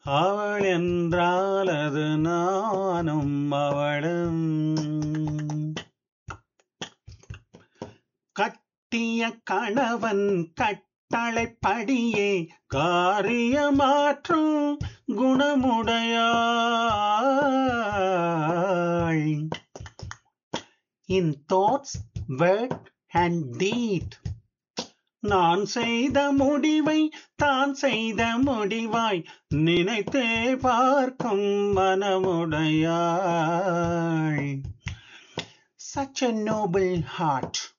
அவள் என்றால் அது நானும் அவளும் கட்டிய கணவன் கட்டளைப்படியே காரியமாற்றும் குணமுடையாள் in thoughts word and deed நான் செய்த முடிவை தான் செய்த முடிவாய் நினைத்தே பார்க்கும் மனமுடையாள் such a noble heart